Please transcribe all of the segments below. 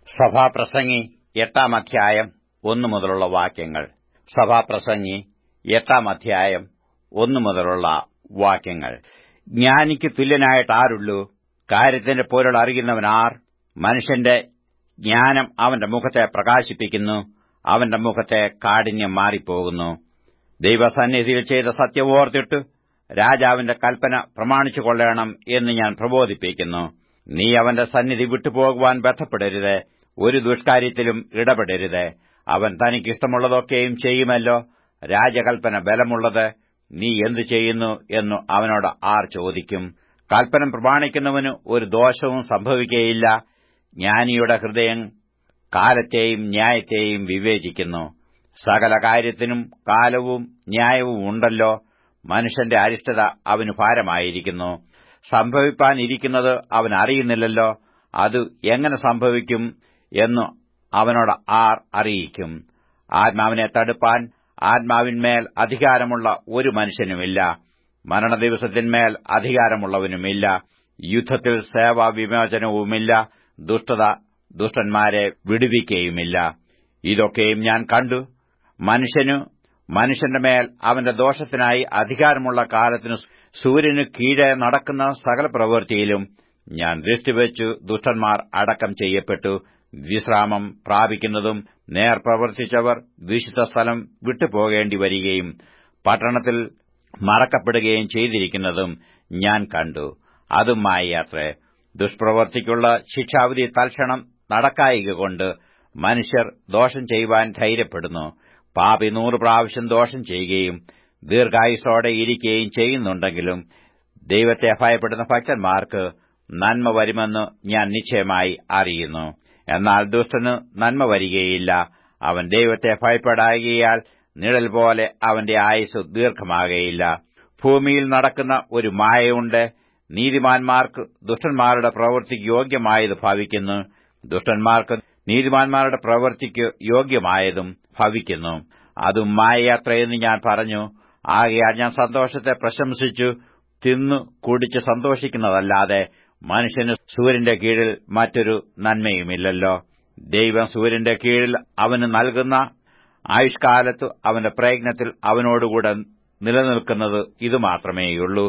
സഭാപ്രസംഗി എട്ടാം അധ്യായം ഒന്നു മുതലുള്ള വാക്യങ്ങൾ സഭാപ്രസംഗി എട്ടാം അധ്യായം ഒന്നു മുതലുള്ള വാക്യങ്ങൾ ജ്ഞാനിക്ക് തുല്യനായിട്ട് ആരുള്ളൂ കാര്യത്തിന്റെ പൊരുൾ അറിയുന്നവനാർ മനുഷ്യന്റെ ജ്ഞാനം അവന്റെ മുഖത്തെ പ്രകാശിപ്പിക്കുന്നു അവന്റെ മുഖത്തെ കാഠിന്യം മാറിപ്പോകുന്നു ദൈവസന്നിധിയിൽ ചെയ്ത സത്യമോർത്തിട്ട് രാജാവിന്റെ കൽപ്പന പ്രമാണിച്ചുകൊള്ളണം എന്ന് ഞാൻ പ്രബോധിപ്പിക്കുന്നു നീ അവന്റെ സന്നിധി വിട്ടുപോകുവാൻ ബന്ധപ്പെടരുത് ഒരു ദുഷ്കാര്യത്തിലും ഇടപെടരുത് അവൻ തനിക്കിഷ്ടമുള്ളതൊക്കെയും ചെയ്യുമല്ലോ രാജകൽപ്പന ബലമുള്ളത് നീ എന്തു ചെയ്യുന്നു എന്നു അവനോട് ആർ ചോദിക്കും കൽപ്പന പ്രമാണിക്കുന്നവന് ഒരു ദോഷവും സംഭവിക്കുകയില്ല ജ്ഞാനിയുടെ ഹൃദയം കാലത്തെയും ന്യായത്തെയും വിവേചിക്കുന്നു സകല കാര്യത്തിനും കാലവും ന്യായവും ഉണ്ടല്ലോ മനുഷ്യന്റെ അരിഷ്ടത അവന് ഭാരമായിരിക്കുന്നു സംഭവിപ്പാനിരിക്കുന്നത് അവൻ അറിയുന്നില്ലല്ലോ അത് എങ്ങനെ സംഭവിക്കും എന്നു അവനോട് ആർ അറിയിക്കും ആത്മാവിനെ തടുപ്പാൻ ആത്മാവിന്മേൽ അധികാരമുള്ള ഒരു മനുഷ്യനുമില്ല മരണദിവസത്തിന്മേൽ അധികാരമുള്ളവനുമില്ല യുദ്ധത്തിൽ സേവാ വിമോചനവുമില്ല ദുഷ്ടത ദുഷ്ടന്മാരെ വിടുവിക്കുകയുമില്ല ഇതൊക്കെയും ഞാൻ കണ്ടു മനുഷ്യനു മനുഷ്യന്റെ മേൽ അവന്റെ ദോഷത്തിനായി അധികാരമുള്ള കാലത്തിനു സൂര്യനു കീഴെ നടക്കുന്ന സകല പ്രവൃത്തിയിലും ഞാൻ ദൃഷ്ടിവെച്ചു ദുഷ്ടന്മാർ അടക്കം ചെയ്യപ്പെട്ടു വിശ്രാമം പ്രാപിക്കുന്നതും നേർ പ്രവർത്തിച്ചവർ വിശുദ്ധ സ്ഥലം വിട്ടുപോകേണ്ടി വരികയും പട്ടണത്തിൽ മറക്കപ്പെടുകയും ചെയ്തിരിക്കുന്നതും ഞാൻ കണ്ടു അതും മായയാത്രേ ദുഷ്പ്രവർത്തിക്കുള്ള ശിക്ഷാവിധി തൽക്ഷണം നടക്കായികൊണ്ട് മനുഷ്യർ ദോഷം ചെയ്യുവാൻ ധൈര്യപ്പെടുന്നു പാപി നൂറ് പ്രാവശ്യം ദോഷം ചെയ്യുകയും ദീർഘായുസോടെ ഇരിക്കുകയും ചെയ്യുന്നുണ്ടെങ്കിലും ദൈവത്തെ ഭയപ്പെടുന്ന ഭക്തന്മാർക്ക് നന്മ വരുമെന്ന് ഞാൻ നിശ്ചയമായി അറിയുന്നു എന്നാൽ ദുഷ്ടന് നന്മ വരികയില്ല അവൻ ദൈവത്തെ ഭയപ്പെടാകിയാൽ നിഴൽ പോലെ അവന്റെ ആയുസ് ദീർഘമാകയില്ല ഭൂമിയിൽ നടക്കുന്ന ഒരു മായയുണ്ട് നീതിമാന്മാർക്ക് ദുഷ്ടന്മാരുടെ പ്രവൃത്തിക്ക് യോഗ്യമായത് ഭവിക്കുന്നു ദുഷ്ടന്മാർക്ക് നീതിമാന്മാരുടെ പ്രവൃത്തിക്ക് യോഗ്യമായതും ഭവിക്കുന്നു അതും മായയാത്രയെന്ന് ഞാൻ പറഞ്ഞു ആകയാൽ ഞാൻ സന്തോഷത്തെ പ്രശംസിച്ചു തിന്നു കുടിച്ച് സന്തോഷിക്കുന്നതല്ലാതെ മനുഷ്യന് സൂര്യന്റെ കീഴിൽ മറ്റൊരു നന്മയുമില്ലല്ലോ ദൈവം സൂര്യന്റെ കീഴിൽ അവന് നൽകുന്ന ആയുഷ്കാലത്ത് അവന്റെ പ്രയത്നത്തിൽ അവനോടുകൂടെ നിലനിൽക്കുന്നത് ഇതുമാത്രമേയുള്ളൂ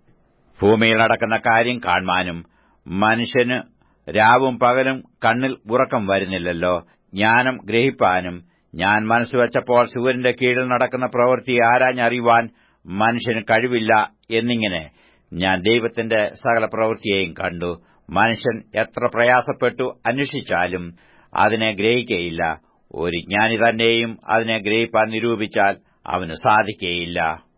ഭൂമിയിൽ നടക്കുന്ന കാര്യം കാണുവാനും മനുഷ്യന് രാവും പകലും കണ്ണിൽ ഉറക്കം വരുന്നില്ലല്ലോ ജ്ഞാനം ഗ്രഹിപ്പാനും ഞാൻ മനസ്സുവെച്ചപ്പോൾ സൂര്യന്റെ കീഴിൽ നടക്കുന്ന പ്രവൃത്തി ആരാഞ്ഞറിയുവാൻ മനുഷ്യന് കഴിവില്ല എന്നിങ്ങനെ ഞാൻ ദൈവത്തിന്റെ സകല പ്രവൃത്തിയെയും കണ്ടു മനുഷ്യൻ എത്ര പ്രയാസപ്പെട്ടു അന്വേഷിച്ചാലും അതിനെ ഗ്രഹിക്കയില്ല ഒരു ജ്ഞാനി തന്നെയും അതിനെ ഗ്രഹിപ്പാൻ നിരൂപിച്ചാൽ അവന് സാധിക്കുകയില്ല